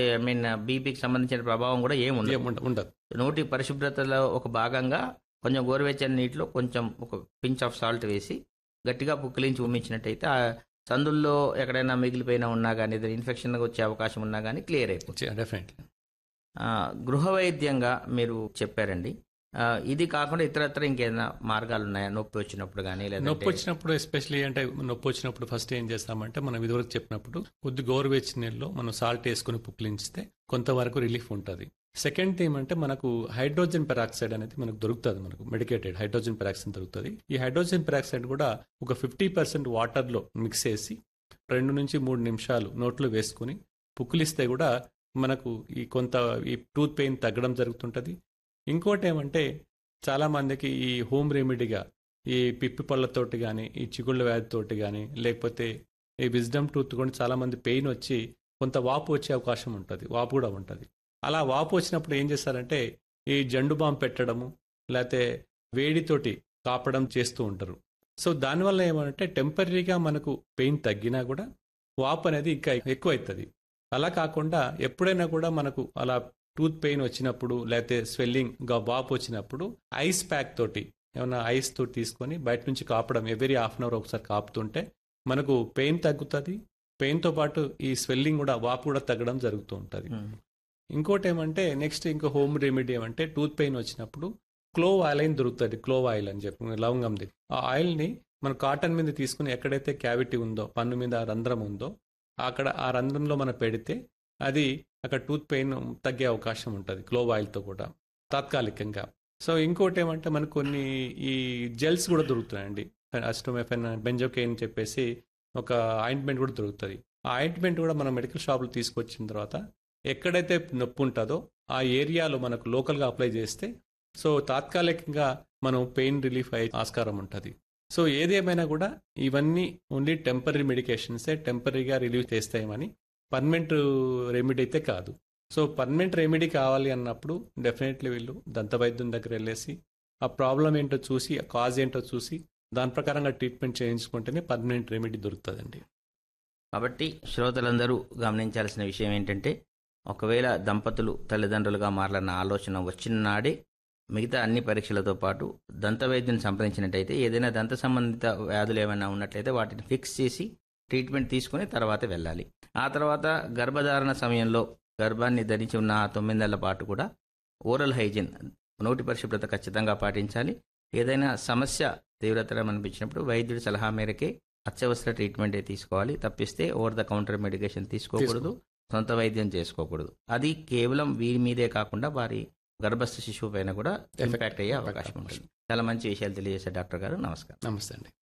I mean బీపీకి సంబంధించిన ప్రభావం కూడా ఏమి ఉండదు ఏం ఉండ- ఉండదు నోటి పరిశుభ్రతలో ఒక భాగంగా కొంచెం గోరువెచ్చని నీటిలో కొంచెం ఒక పించ్ ఆఫ్ సాల్ట్ వేసి గట్టిగా పుక్కిలించి ఉమ్మించినట్టయితే ఆ సందుల్లో ఎక్కడైనా మిగిలిపోయినా ఉన్నా కానీ ఏదైనా ఇన్ఫెక్షన్ వచ్చే అవకాశం ఉన్నా కానీ క్లియర్ అయిపోతుంది డెఫినెట్లీ ఆ, గృహ వైద్యంగా మీరు చెప్పారండి ఆ, ఇది కాకుండా ఇతరత్ర ఇంకేదైనా మార్గాలు ఉన్నాయా నొప్పి వచ్చినప్పుడు కానీ నొప్పి లేదా వచ్చినప్పుడు ఎస్పెషలీ అంటే నొప్పి వచ్చినప్పుడు ఫస్ట్ ఏం చేస్తామంటే మనం ఇదివరకు చెప్పినప్పుడు కొద్ది గోరువెచ్చని నీళ్ళలో మనం సాల్ట్ వేసుకుని పుక్లించితే కొంతవరకు రిలీఫ్ ఉంటుంది సెకండ్ థీమ్ అంటే మనకు హైడ్రోజన్ పెరాక్సైడ్ అనేది మనకు దొరుకుతుంది మనకు మెడికేటెడ్ హైడ్రోజన్ పెరాక్సైడ్ దొరుకుతుంది ఈ హైడ్రోజన్ పెరాక్సైడ్ కూడా ఒక ఫిఫ్టీ పర్సెంట్ వాటర్లో మిక్స్ చేసి రెండు నుంచి మూడు నిమిషాలు నోట్లో వేసుకుని పుక్కిలిస్తే కూడా మనకు ఈ కొంత ఈ టూత్ పెయిన్ తగ్గడం జరుగుతుంటుంది ఇంకోటి ఏమంటే చాలా మందికి ఈ హోమ్ రెమెడీగా ఈ పిప్పి పళ్ళతోటి కానీ ఈ చిగుళ్ళ వ్యాధితోటి కానీ లేకపోతే ఈ విజ్డమ్ టూత్ కూడా చాలా మంది పెయిన్ వచ్చి కొంత వాపు వచ్చే అవకాశం ఉంటుంది వాపు కూడా ఉంటుంది అలా వాపు వచ్చినప్పుడు ఏం చేస్తారంటే ఈ జండు బాంబు పెట్టడము లేకపోతే వేడితోటి కాపడం చేస్తూ ఉంటారు సో దానివల్ల ఏమంటే టెంపరీగా మనకు పెయిన్ తగ్గినా కూడా వాపు అనేది ఇంకా ఎక్కువ అవుతుంది అలా కాకుండా ఎప్పుడైనా కూడా మనకు అలా టూత్ పెయిన్ వచ్చినప్పుడు లేకపోతే స్వెల్లింగ్ గా వాపు వచ్చినప్పుడు ఐస్ ప్యాక్ తోటి ఏమైనా ఐస్ తోటి తీసుకొని బయట నుంచి కాపడం ఎవరీ హాఫ్ అన్ అవర్ ఒకసారి కాపుతుంటే మనకు పెయిన్ తగ్గుతుంది పెయిన్తో పాటు ఈ స్వెల్లింగ్ కూడా వాపు కూడా తగ్గడం జరుగుతూ ఉంటుంది ఉమ్, ఇంకోటి ఏమంటే నెక్స్ట్ ఇంకో హోమ్ రెమెడీ ఏమంటే టూత్ పెయిన్ వచ్చినప్పుడు క్లోవ్ ఆయిల్ అని దొరుకుతుంది క్లోవ్ ఆయిల్ అని చెప్పి లవంగంది ఆ ఆయిల్ని మనం కాటన్ మీద తీసుకుని ఎక్కడైతే క్యావిటీ ఉందో పన్ను మీద ఆ రంధ్రం ఉందో అక్కడ ఆ రంధ్రంలో మనం పెడితే అది అక్కడ టూత్ పెయిన్ తగ్గే అవకాశం ఉంటుంది క్లోవ్ ఆయిల్తో కూడా తాత్కాలికంగా సో ఇంకోటి ఏమంటే మనకు కొన్ని ఈ జెల్స్ కూడా దొరుకుతున్నాయండి అస్టోమెఫెన్ బెంజోకెయిన్ చెప్పేసి ఒక ఆయింట్మెంట్ కూడా దొరుకుతుంది ఆ ఆయింట్మెంట్ కూడా మనం మెడికల్ షాప్లో తీసుకొచ్చిన తర్వాత ఎక్కడైతే నొప్పి ఉంటుందో ఆ ఏరియాలో మనకు లోకల్గా అప్లై చేస్తే సో తాత్కాలికంగా మనం పెయిన్ రిలీఫ్ అయ్యే ఆస్కారం ఉంటుంది సో ఏదేమైనా కూడా ఇవన్నీ ఓన్లీ టెంపరీ మెడికేషన్సే టెంపరీగా రిలీవ్ చేస్తాయమని పర్మనెంట్ రెమెడీ అయితే కాదు సో పర్మనెంట్ రెమెడీ కావాలి అన్నప్పుడు డెఫినెట్లీ వీళ్ళు దంత వైద్యం దగ్గర వెళ్ళేసి ఆ ప్రాబ్లం ఏంటో చూసి ఆ కాజ్ ఏంటో చూసి దాని ప్రకారంగా ట్రీట్మెంట్ చేయించుకుంటేనే పర్మనెంట్ రెమెడీ దొరుకుతుందండి కాబట్టి శ్రోతలందరూ గమనించాల్సిన విషయం ఏంటంటే ఒకవేళ దంపతులు తల్లిదండ్రులుగా మారాలన్న ఆలోచన వచ్చిన నాడే మిగతా అన్ని పరీక్షలతో పాటు దంత వైద్యుని సంప్రదించినట్టయితే ఏదైనా దంత సంబంధిత వ్యాధులు ఏమైనా ఉన్నట్లయితే వాటిని ఫిక్స్ చేసి ట్రీట్మెంట్ తీసుకుని తర్వాత వెళ్ళాలి ఆ తర్వాత గర్భధారణ సమయంలో గర్భాన్ని ధరించి ఉన్న ఆ తొమ్మిది నెలల పాటు కూడా ఓరల్ హైజీన్ నోటి పరిశుభ్రత ఖచ్చితంగా పాటించాలి ఏదైనా సమస్య తీవ్రతరం అనిపించినప్పుడు వైద్యుడి సలహా మేరకే అత్యవసర ట్రీట్మెంటే తీసుకోవాలి తప్పిస్తే ఓవర్ ద కౌంటర్ మెడికేషన్ తీసుకోకూడదు సొంత వైద్యం చేసుకోకూడదు అది కేవలం వీరి మీదే కాకుండా వారి గర్భస్థ శిశువు పైన కూడా ఇంపాక్ట్ అయ్యే అవకాశం ఉంటుంది చాలా మంచి విషయాలు తెలియజేశారు డాక్టర్ గారు నమస్కారం నమస్తే అండి